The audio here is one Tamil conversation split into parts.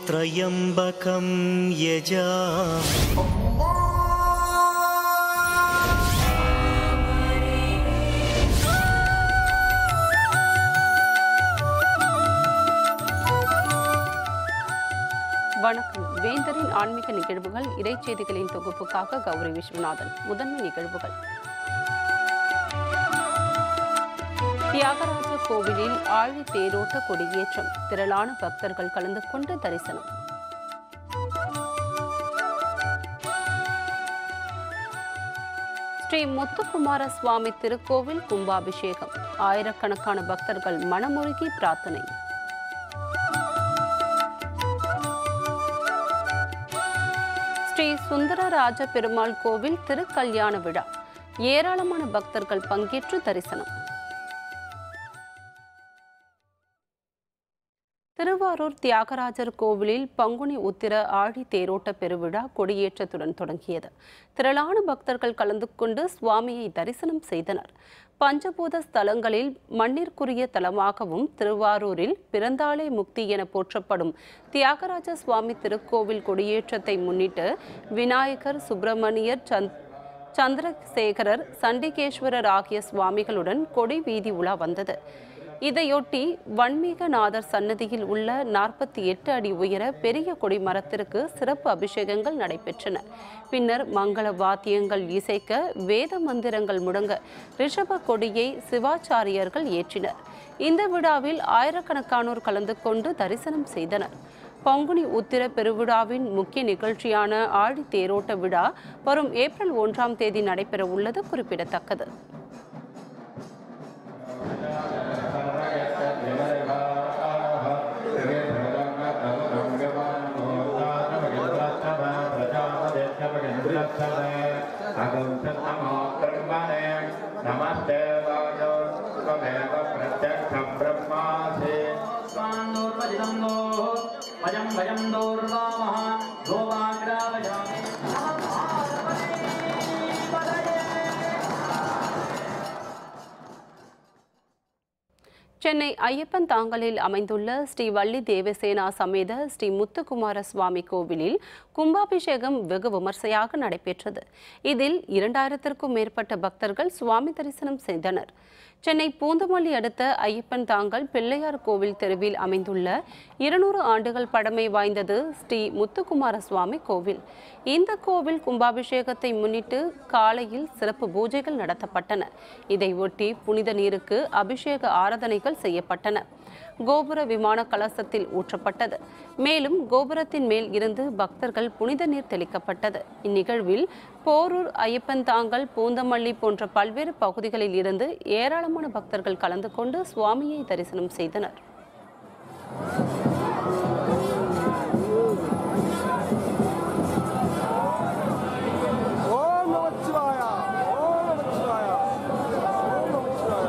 त्र्यम्बकं यजा வணக்கம் வேந்தரின் ஆன்மீக நிகழ்வுகள் இடைச்செய்திகளின் தொகுப்புக்காக கௌரி விஸ்வநாதன் முதன்மை நிகழ்வுகள் தியாகராஜ கோவிலில் ஆழி தேரோட்ட கொடியேற்றம் திரளான பக்தர்கள் கலந்து கொண்டு தரிசனம் ஸ்ரீ முத்துக்குமார சுவாமி திருக்கோவில் கும்பாபிஷேகம் ஆயிரக்கணக்கான பக்தர்கள் மனமுருகி பிரார்த்தனை ஸ்ரீ சுந்தரராஜ பெருமாள் கோவில் திருக்கல்யாண விழா ஏராளமான பக்தர்கள் பங்கேற்று தரிசனம் திருவாரூர் தியாகராஜர் கோவிலில் பங்குனி உத்திர ஆழி தேரோட்ட பெருவிழா கொடியேற்றத்துடன் தொடங்கியது திரளான பக்தர்கள் கலந்து கொண்டு சுவாமியை தரிசனம் செய்தனர் பஞ்சபூத ஸ்தலங்களில் மண்ணிற்குரிய தலமாகவும் திருவாரூரில் பிறந்தாலே முக்தி என போற்றப்படும் தியாகராஜ சுவாமி திருக்கோவில் கொடியேற்றத்தை முன்னிட்டு விநாயகர் சுப்பிரமணியர் சந்த் சந்திரசேகரர் சண்டிகேஸ்வரர் ஆகிய சுவாமிகளுடன் கொடி வீதி உலா வந்தது இதையொட்டி வன்மீகநாதர் சன்னதியில் உள்ள நாற்பத்தி எட்டு அடி உயர பெரிய கொடி மரத்திற்கு சிறப்பு அபிஷேகங்கள் நடைபெற்றன பின்னர் மங்கள வாத்தியங்கள் இசைக்க வேத மந்திரங்கள் முழங்க ரிஷப கொடியை சிவாச்சாரியர்கள் ஏற்றினர் இந்த விழாவில் ஆயிரக்கணக்கானோர் கலந்து கொண்டு தரிசனம் செய்தனர் பங்குனி உத்திர பெருவிழாவின் முக்கிய நிகழ்ச்சியான ஆழி தேரோட்ட விழா வரும் ஏப்ரல் ஒன்றாம் தேதி நடைபெற உள்ளது குறிப்பிடத்தக்கது नमस्ते वाजो त्वमेव प्रत्यक्षं ब्रह्मासि स्वान्नोर्वजितं नोः भजं भजं दोर्वामः गोवाग्रावयामि சென்னை ஐயப்பன் தாங்கலில் அமைந்துள்ள ஸ்ரீ வள்ளி தேவசேனா சமேத ஸ்ரீ முத்துக்குமார சுவாமி கோவிலில் கும்பாபிஷேகம் வெகு விமர்சையாக நடைபெற்றது இதில் இரண்டாயிரத்திற்கும் மேற்பட்ட பக்தர்கள் சுவாமி தரிசனம் செய்தனர் சென்னை பூந்தமல்லி அடுத்த ஐயப்பன் தாங்கல் பிள்ளையார் கோவில் தெருவில் அமைந்துள்ள இருநூறு ஆண்டுகள் பழமை வாய்ந்தது ஸ்ரீ முத்துக்குமார சுவாமி கோவில் இந்த கோவில் கும்பாபிஷேகத்தை முன்னிட்டு காலையில் சிறப்பு பூஜைகள் நடத்தப்பட்டன இதை ஒட்டி புனித நீருக்கு அபிஷேக ஆராதனைகள் செய்யப்பட்டன கோபுர விமான கலசத்தில் ஊற்றப்பட்டது மேலும் கோபுரத்தின் மேல் இருந்து பக்தர்கள் புனித நீர் தெளிக்கப்பட்டது இந்நிகழ்வில் போரூர் ஐயப்பன் தாங்கல் பூந்தமல்லி போன்ற பல்வேறு பகுதிகளில் இருந்து ஏராளமான பக்தர்கள் கலந்து கொண்டு சுவாமியை தரிசனம் செய்தனர் ஓம் நமச்சிவாய ஓம் நமச்சிவாய ஓம் நமச்சிவாய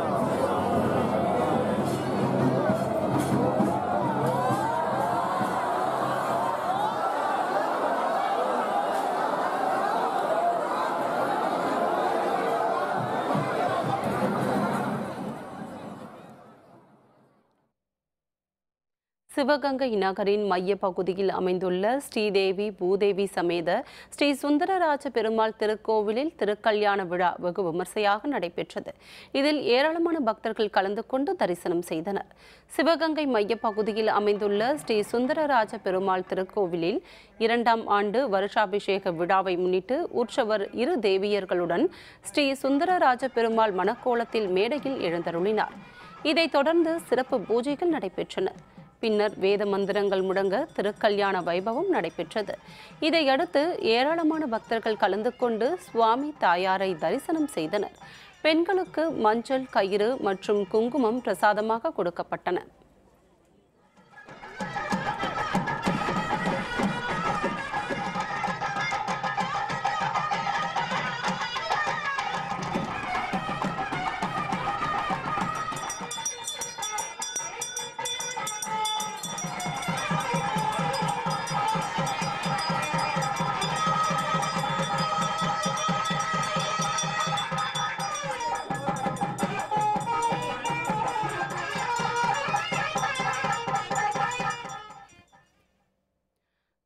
சிவகங்கை நகரின் மைய பகுதியில் அமைந்துள்ள ஸ்ரீதேவி பூதேவி சமேத ஸ்ரீ சுந்தரராஜ பெருமாள் திருக்கோவிலில் திருக்கல்யாண விழா வெகு விமர்சையாக நடைபெற்றது இதில் ஏராளமான பக்தர்கள் கலந்து கொண்டு தரிசனம் செய்தனர் சிவகங்கை மைய பகுதியில் அமைந்துள்ள ஸ்ரீ சுந்தரராஜ பெருமாள் திருக்கோவிலில் இரண்டாம் ஆண்டு வருஷாபிஷேக விழாவை முன்னிட்டு உற்சவர் இரு தேவியர்களுடன் ஸ்ரீ சுந்தரராஜ பெருமாள் மணக்கோலத்தில் மேடையில் எழுந்தருளினார் இதைத் தொடர்ந்து சிறப்பு பூஜைகள் நடைபெற்றன பின்னர் வேத மந்திரங்கள் முழங்க திருக்கல்யாண வைபவம் நடைபெற்றது இதையடுத்து ஏராளமான பக்தர்கள் கலந்து கொண்டு சுவாமி தாயாரை தரிசனம் செய்தனர் பெண்களுக்கு மஞ்சள் கயிறு மற்றும் குங்குமம் பிரசாதமாக கொடுக்கப்பட்டன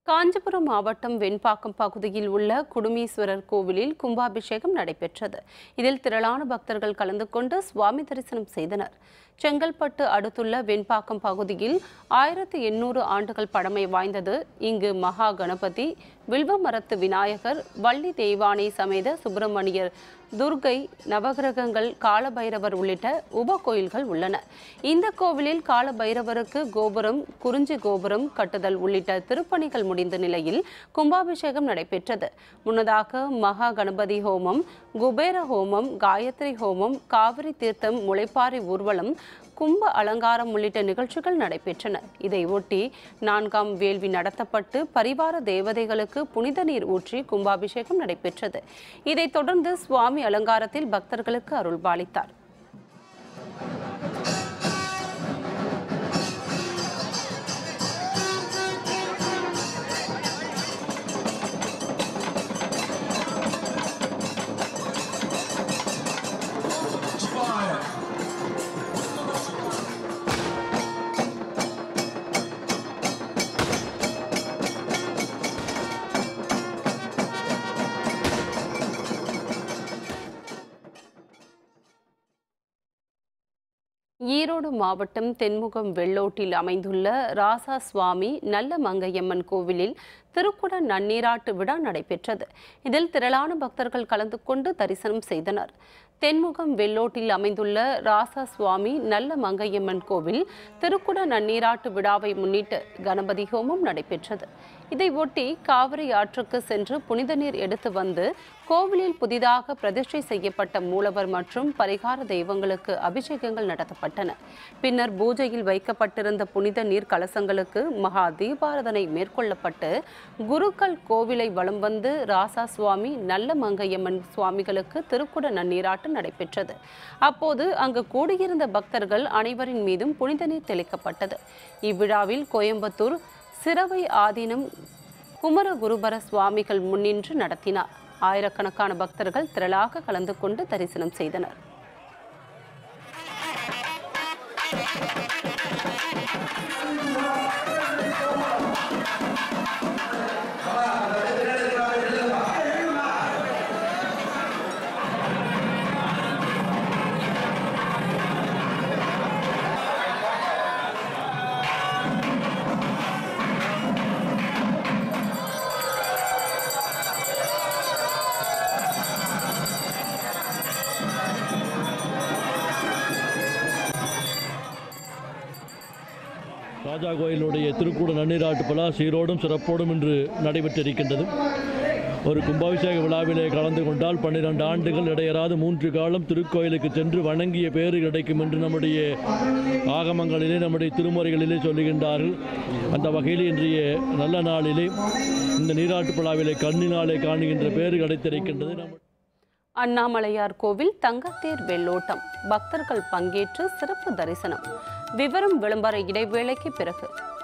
காஞ்சிபுரம் மாவட்டம் வெண்பாக்கம் பகுதியில் உள்ள குடுமீஸ்வரர் கோவிலில் கும்பாபிஷேகம் நடைபெற்றது இதில் திரளான பக்தர்கள் கலந்து கொண்டு சுவாமி தரிசனம் செய்தனர் செங்கல்பட்டு அடுத்துள்ள வெண்பாக்கம் பகுதியில் ஆயிரத்தி எண்ணூறு ஆண்டுகள் பழமை வாய்ந்தது இங்கு மகா கணபதி வில்வமரத்து விநாயகர் வள்ளி தெய்வானை சமேத சுப்பிரமணியர் துர்கை நவகிரகங்கள் காலபைரவர் உள்ளிட்ட உப கோயில்கள் உள்ளன இந்த கோவிலில் காலபைரவருக்கு கோபுரம் குறிஞ்சி கோபுரம் கட்டுதல் உள்ளிட்ட திருப்பணிகள் முடிந்த நிலையில் கும்பாபிஷேகம் நடைபெற்றது முன்னதாக மகா கணபதி ஹோமம் குபேர ஹோமம் காயத்ரி ஹோமம் காவிரி தீர்த்தம் முளைப்பாரி ஊர்வலம் கும்ப அலங்காரம் உள்ளிட்ட நிகழ்ச்சிகள் நடைபெற்றன இதை ஒட்டி நான்காம் வேள்வி நடத்தப்பட்டு பரிவார தேவதைகளுக்கு புனித நீர் ஊற்றி கும்பாபிஷேகம் நடைபெற்றது இதைத் தொடர்ந்து சுவாமி அலங்காரத்தில் பக்தர்களுக்கு அருள்பாலித்தார் ஈரோடு மாவட்டம் தென்முகம் வெள்ளோட்டில் அமைந்துள்ள ராசா சுவாமி நல்ல மங்கையம்மன் கோவிலில் திருக்குட நன்னீராட்டு விழா நடைபெற்றது இதில் திரளான பக்தர்கள் கலந்து கொண்டு தரிசனம் செய்தனர் தென்முகம் வெள்ளோட்டில் அமைந்துள்ள ராசா சுவாமி நல்ல மங்கையம்மன் கோவில் திருக்குட நன்னீராட்டு விழாவை முன்னிட்டு கணபதி ஹோமம் நடைபெற்றது இதை ஒட்டி காவிரி ஆற்றுக்கு சென்று புனித நீர் எடுத்து வந்து கோவிலில் புதிதாக பிரதிஷ்டை செய்யப்பட்ட மூலவர் மற்றும் பரிகார தெய்வங்களுக்கு அபிஷேகங்கள் நடத்தப்பட்டன பின்னர் பூஜையில் வைக்கப்பட்டிருந்த புனித நீர் கலசங்களுக்கு மகா தீபாரதனை மேற்கொள்ளப்பட்டு குருக்கள் கோவிலை வலம் வந்து ராசா சுவாமி நல்ல மங்கையம்மன் சுவாமிகளுக்கு திருக்குட நன்னீராட்டு நடைபெற்றது அப்போது அங்கு கூடியிருந்த பக்தர்கள் அனைவரின் மீதும் புனித நீர் தெளிக்கப்பட்டது இவ்விழாவில் கோயம்புத்தூர் சிரவை ஆதீனம் குமரகுருபர சுவாமிகள் முன்னின்று நடத்தினார் ஆயிரக்கணக்கான பக்தர்கள் திரளாக கலந்து கொண்டு தரிசனம் செய்தனர் ராஜா கோயிலுடைய திருக்கூட நன்னீராட்டு விழா சீரோடும் சிறப்போடும் இன்று நடைபெற்றிருக்கின்றது ஒரு கும்பாபிஷேக விழாவிலே கலந்து கொண்டால் பன்னிரண்டு ஆண்டுகள் இடையறாது மூன்று காலம் திருக்கோயிலுக்கு சென்று வணங்கிய பேறு கிடைக்கும் என்று நம்முடைய ஆகமங்களிலே நம்முடைய திருமுறைகளிலே சொல்லுகின்றார்கள் அந்த வகையில் இன்றைய நல்ல நாளிலே இந்த நீராட்டு விழாவிலே கண்ணினாலே காணுகின்ற பேறு கிடைத்திருக்கின்றது நம்ம அண்ணாமலையார் கோவில் தங்கத்தேர் வெள்ளோட்டம் பக்தர்கள் பங்கேற்று சிறப்பு தரிசனம் விவரம் விளம்பர இடைவேளைக்கு பிறகு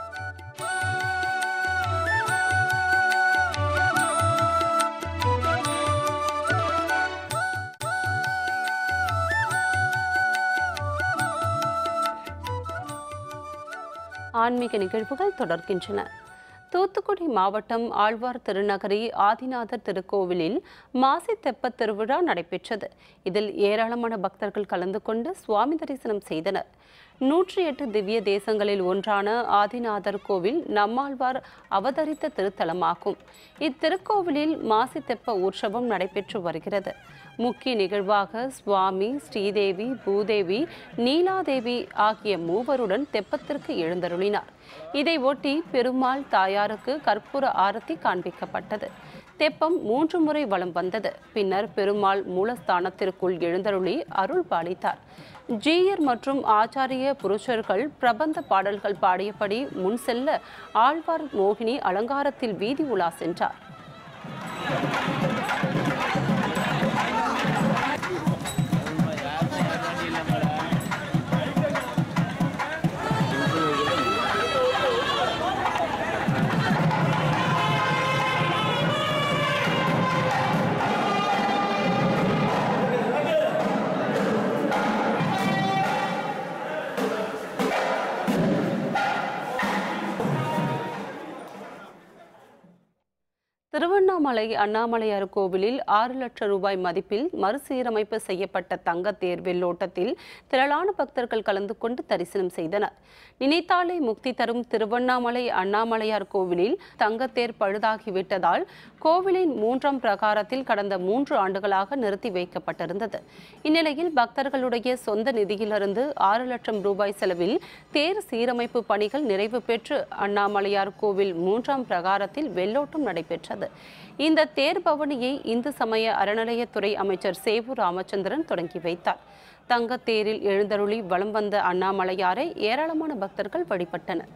ஆன்மீக நிகழ்வுகள் தொடர்கின்றன தூத்துக்குடி மாவட்டம் ஆழ்வார் திருநகரி ஆதிநாதர் திருக்கோவிலில் மாசி தெப்பத் திருவிழா நடைபெற்றது இதில் ஏராளமான பக்தர்கள் கலந்து கொண்டு சுவாமி தரிசனம் செய்தனர் நூற்றி எட்டு திவ்ய தேசங்களில் ஒன்றான ஆதிநாதர் கோவில் நம்மாழ்வார் அவதரித்த திருத்தலமாகும் இத்திருக்கோவிலில் மாசி தெப்ப உற்சவம் நடைபெற்று வருகிறது முக்கிய நிகழ்வாக சுவாமி ஸ்ரீதேவி பூதேவி நீலாதேவி ஆகிய மூவருடன் தெப்பத்திற்கு எழுந்தருளினார் இதை ஒட்டி பெருமாள் தாயாருக்கு கற்பூர ஆரத்தி காண்பிக்கப்பட்டது தெப்பம் மூன்று முறை வலம் வந்தது பின்னர் பெருமாள் மூலஸ்தானத்திற்குள் எழுந்தருளி அருள் பாலித்தார் ஜீயர் மற்றும் ஆச்சாரிய புருஷர்கள் பிரபந்த பாடல்கள் பாடியபடி முன் செல்ல ஆழ்வார் மோகினி அலங்காரத்தில் வீதி உலா சென்றார் திருவண்ணாமலை அண்ணாமலையார் கோவிலில் ஆறு லட்சம் ரூபாய் மதிப்பில் மறுசீரமைப்பு செய்யப்பட்ட தங்கத்தேர் வெள்ளோட்டத்தில் திரளான பக்தர்கள் கலந்து கொண்டு தரிசனம் செய்தனர் நினைத்தாலே முக்தி தரும் திருவண்ணாமலை அண்ணாமலையார் கோவிலில் தங்கத்தேர் பழுதாகிவிட்டதால் கோவிலின் மூன்றாம் பிரகாரத்தில் கடந்த மூன்று ஆண்டுகளாக நிறுத்தி வைக்கப்பட்டிருந்தது இந்நிலையில் பக்தர்களுடைய சொந்த நிதியிலிருந்து ஆறு லட்சம் ரூபாய் செலவில் தேர் சீரமைப்பு பணிகள் நிறைவு பெற்று அண்ணாமலையார் கோவில் மூன்றாம் பிரகாரத்தில் வெள்ளோட்டம் நடைபெற்றது இந்த தேர் பவனியை இந்து சமய அறநிலையத்துறை அமைச்சர் சேவூர் ராமச்சந்திரன் தொடங்கி வைத்தார் தங்கத்தேரில் எழுந்தருளி வலம் வந்த அண்ணாமலையாரை ஏராளமான பக்தர்கள் வழிபட்டனர்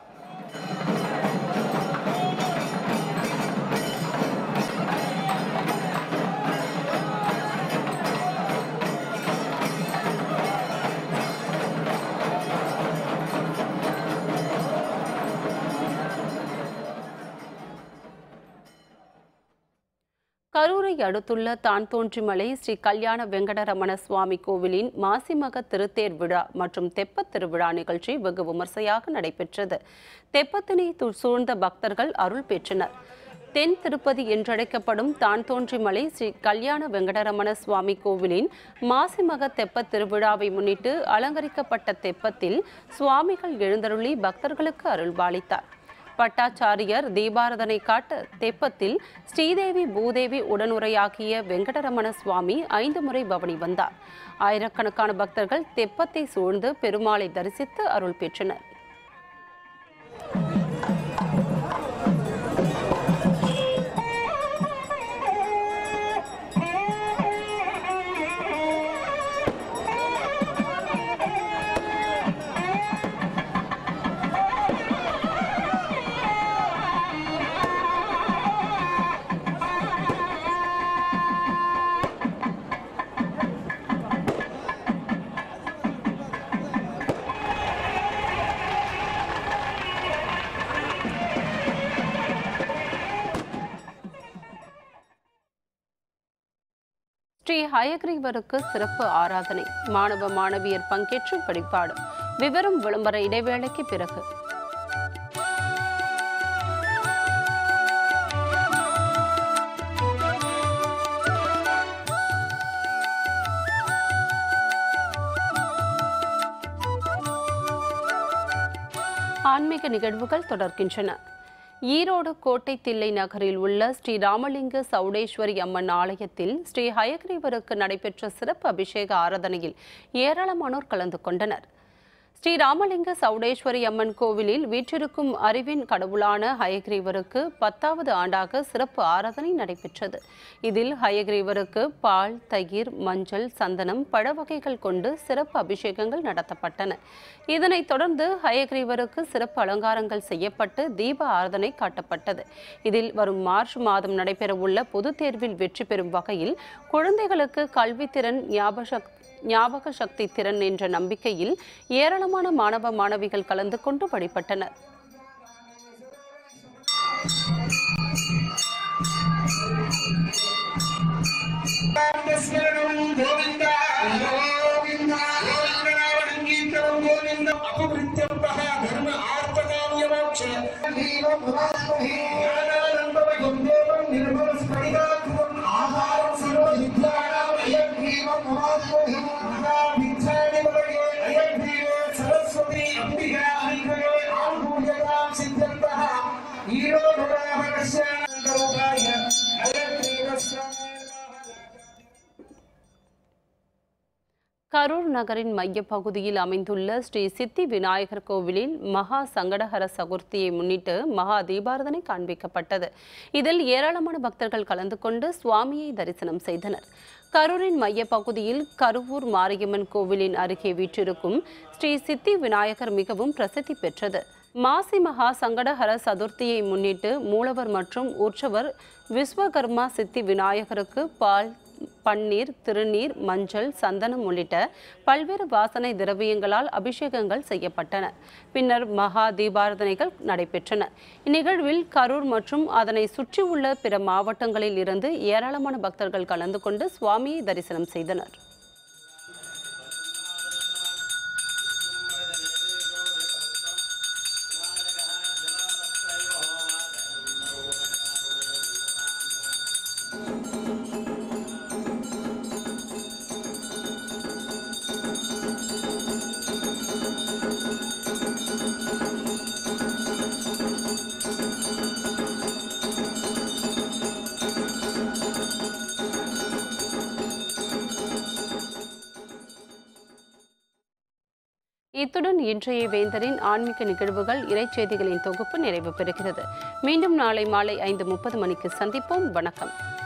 கரூரை அடுத்துள்ள தான்தோன்றிமலை ஸ்ரீ கல்யாண வெங்கடரமண சுவாமி கோவிலின் மாசிமக திருத்தேர் விழா மற்றும் தெப்பத் திருவிழா நிகழ்ச்சி வெகு விமர்சையாக நடைபெற்றது தெப்பத்தினை து- சூழ்ந்த பக்தர்கள் அருள் பெற்றனர் தென் திருப்பதி என்றழைக்கப்படும் தான்தோன்றிமலை ஸ்ரீ கல்யாண வெங்கடரமண சுவாமி கோவிலின் மாசிமக தெப்பத் திருவிழாவை முன்னிட்டு அலங்கரிக்கப்பட்ட தெப்பத்தில் சுவாமிகள் எழுந்தருளி பக்தர்களுக்கு அருள்பாலித்தார் பட்டாச்சாரியர் தீபாரதனை காட்ட தெப்பத்தில் ஸ்ரீதேவி பூதேவி உடனுரையாகிய வெங்கடரமண சுவாமி ஐந்து முறை பவனி வந்தார் ஆயிரக்கணக்கான பக்தர்கள் தெப்பத்தை சூழ்ந்து பெருமாளை தரிசித்து அருள் பெற்றனர் ஸ்ரீ ஹயக்ரீவருக்கு சிறப்பு ஆராதனை மாணவ மாணவியர் பங்கேற்று வழிபாடு விவரம் விளம்பர இடைவேளைக்கு பிறகு ஆன்மீக நிகழ்வுகள் தொடர்கின்றன ஈரோடு கோட்டை தில்லை நகரில் உள்ள ஸ்ரீ ராமலிங்க சௌடேஸ்வரி அம்மன் ஆலயத்தில் ஸ்ரீ ஹயக்ரீவருக்கு நடைபெற்ற சிறப்பு அபிஷேக ஆராதனையில் ஏராளமானோர் கலந்து கொண்டனர் ஸ்ரீ ராமலிங்க சௌடேஸ்வரி அம்மன் கோவிலில் வீற்றிருக்கும் அறிவின் கடவுளான ஹயக்ரீவருக்கு பத்தாவது ஆண்டாக சிறப்பு ஆராதனை நடைபெற்றது இதில் ஹயக்ரீவருக்கு பால் தயிர் மஞ்சள் சந்தனம் பழ வகைகள் கொண்டு சிறப்பு அபிஷேகங்கள் நடத்தப்பட்டன இதனைத் தொடர்ந்து ஹயக்ரீவருக்கு சிறப்பு அலங்காரங்கள் செய்யப்பட்டு தீப ஆராதனை காட்டப்பட்டது இதில் வரும் மார்ச் மாதம் நடைபெறவுள்ள பொதுத் தேர்வில் வெற்றி பெறும் வகையில் குழந்தைகளுக்கு கல்வித்திறன் ஞாபக ஞாபக சக்தி திறன் என்ற நம்பிக்கையில் ஏராளமான மாணவ மாணவிகள் கலந்து கொண்டு வழிபட்டனர் స్మరణం గోవింద గోవింద గోవిందనామనంగీతరం గోవింద అపవృత్యర్థః ధర్మ ఆర్తకామ్యమోక్ష జ్ఞానానందమయం దేవం నిర్మల స్ఫటికాకృతం ఆహారం సర్వవిద్యానాం అయగ్రీవం మహాత్మహి మహావిద్యాని వలగే అయగ్రీవే సరస్వతి అంబికా అంకరే ఆంబూజతాం సిద్ధ్యర్థః ఈరో నరాహరస్య లోకాయ అయగ్రీవస్య கரூர் நகரின் மையப்பகுதியில் அமைந்துள்ள ஸ்ரீ சித்தி விநாயகர் கோவிலில் மகா சங்கடஹர சதுர்த்தியை முன்னிட்டு மகா தீபாரதனை காண்பிக்கப்பட்டது இதில் ஏராளமான பக்தர்கள் கலந்து கொண்டு சுவாமியை தரிசனம் செய்தனர் கரூரின் மையப்பகுதியில் கருவூர் மாரியம்மன் கோவிலின் அருகே வீற்றிருக்கும் ஸ்ரீ சித்தி விநாயகர் மிகவும் பிரசித்தி பெற்றது மாசி மகா சங்கடஹர சதுர்த்தியை முன்னிட்டு மூலவர் மற்றும் உற்சவர் விஸ்வகர்மா சித்தி விநாயகருக்கு பால் பன்னீர் திருநீர் மஞ்சள் சந்தனம் உள்ளிட்ட பல்வேறு வாசனை திரவியங்களால் அபிஷேகங்கள் செய்யப்பட்டன பின்னர் மகா தீபாரதனைகள் நடைபெற்றன இந்நிகழ்வில் கரூர் மற்றும் அதனை சுற்றியுள்ள பிற மாவட்டங்களில் இருந்து ஏராளமான பக்தர்கள் கலந்து கொண்டு சுவாமியை தரிசனம் செய்தனர் இத்துடன் இன்றைய வேந்தரின் ஆன்மீக நிகழ்வுகள் இறைச்செய்திகளின் தொகுப்பு நிறைவு பெறுகிறது மீண்டும் நாளை மாலை ஐந்து முப்பது மணிக்கு சந்திப்போம் வணக்கம்